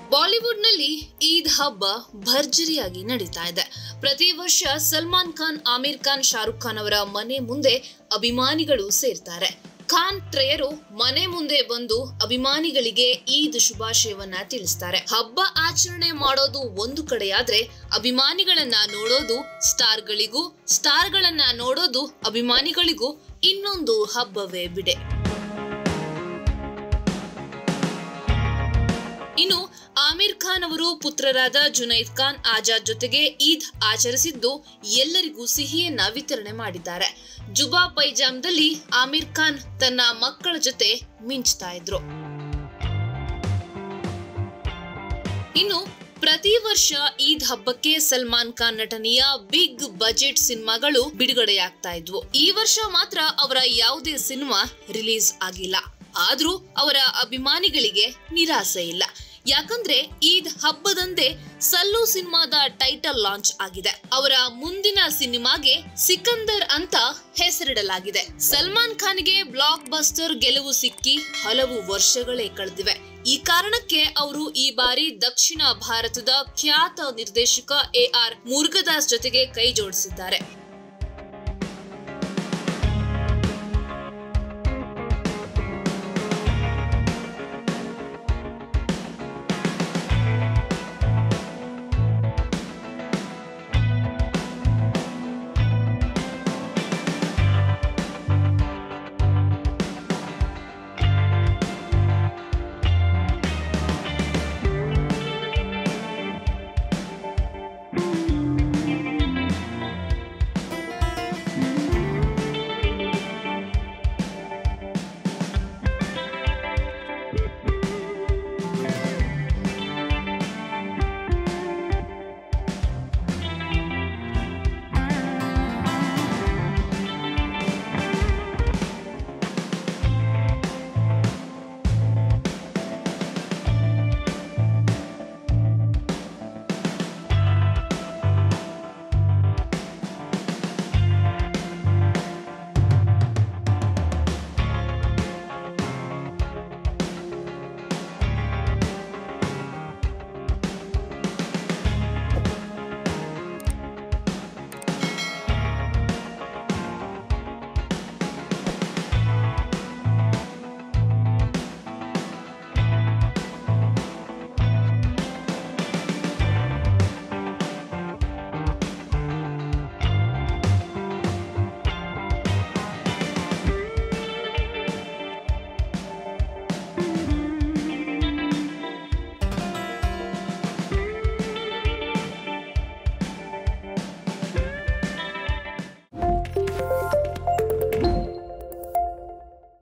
ಬಾಲಿವುಡ್ನಲ್ಲಿ ಈದ್ ಹಬ್ಬ ಭರ್ಜರಿಯಾಗಿ ನಡೀತಾ ಇದೆ ಪ್ರತಿ ವರ್ಷ ಸಲ್ಮಾನ್ ಖಾನ್ ಆಮೀರ್ ಖಾನ್ ಶಾರುಖ್ ಖಾನ್ ಅವರ ಮನೆ ಮುಂದೆ ಅಭಿಮಾನಿಗಳು ಸೇರ್ತಾರೆ ಖಾನ್ ತ್ರಯರು ಮನೆ ಮುಂದೆ ಬಂದು ಅಭಿಮಾನಿಗಳಿಗೆ ಈದ್ ಶುಭಾಶಯವನ್ನ ತಿಳಿಸ್ತಾರೆ ಹಬ್ಬ ಆಚರಣೆ ಮಾಡೋದು ಒಂದು ಕಡೆಯಾದ್ರೆ ಅಭಿಮಾನಿಗಳನ್ನ ನೋಡೋದು ಸ್ಟಾರ್ಗಳಿಗೂ ಸ್ಟಾರ್ಗಳನ್ನ ನೋಡೋದು ಅಭಿಮಾನಿಗಳಿಗೂ ಇನ್ನೊಂದು ಹಬ್ಬವೇ ಬಿಡೆ ಇನ್ನು ಆಮೀರ್ ಖಾನ್ ಅವರು ಪುತ್ರರಾದ ಜುನೈದ್ ಖಾನ್ ಆಜಾದ್ ಜೊತೆಗೆ ಈದ್ ಆಚರಿಸಿದ್ದು ಎಲ್ಲರಿಗೂ ಸಿಹಿಯನ್ನ ವಿತರಣೆ ಮಾಡಿದ್ದಾರೆ ಜುಬಾ ಪೈಜಾಮ್ದಲ್ಲಿ ಆಮೀರ್ ಖಾನ್ ತನ್ನ ಮಕ್ಕಳ ಜೊತೆ ಮಿಂಚ್ತಾ ಇದ್ರು ಇನ್ನು ಪ್ರತಿ ವರ್ಷ ಈದ್ ಹಬ್ಬಕ್ಕೆ ಸಲ್ಮಾನ್ ಖಾನ್ ನಟನೆಯ ಬಿಗ್ ಬಜೆಟ್ ಸಿನಿಮಾಗಳು ಬಿಡುಗಡೆಯಾಗ್ತಾ ಇದ್ವು ಈ ವರ್ಷ ಮಾತ್ರ ಅವರ ಯಾವುದೇ ಸಿನಿಮಾ ರಿಲೀಸ್ ಆಗಿಲ್ಲ ಆದ್ರೂ ಅವರ ಅಭಿಮಾನಿಗಳಿಗೆ ನಿರಾಸೆ ಇಲ್ಲ ಯಾಕಂದ್ರೆ ಈದ್ ಹಬ್ಬದಂದೇ ಸಲ್ಲು ಸಿನಿಮಾದ ಟೈಟಲ್ ಲಾಂಚ್ ಆಗಿದೆ ಅವರ ಮುಂದಿನ ಸಿನಿಮಾಗೆ ಸಿಕಂದರ್ ಅಂತ ಹೆಸರಿಡಲಾಗಿದೆ ಸಲ್ಮಾನ್ ಖಾನ್ಗೆ ಬ್ಲಾಕ್ ಬಸ್ಟರ್ ಗೆಲುವು ಸಿಕ್ಕಿ ಹಲವು ವರ್ಷಗಳೇ ಕಳೆದಿವೆ ಈ ಕಾರಣಕ್ಕೆ ಅವರು ಈ ಬಾರಿ ದಕ್ಷಿಣ ಭಾರತದ ಖ್ಯಾತ ನಿರ್ದೇಶಕ ಎ ಆರ್ ಮುರುಗದಾಸ್ ಜೊತೆಗೆ ಕೈ ಜೋಡಿಸಿದ್ದಾರೆ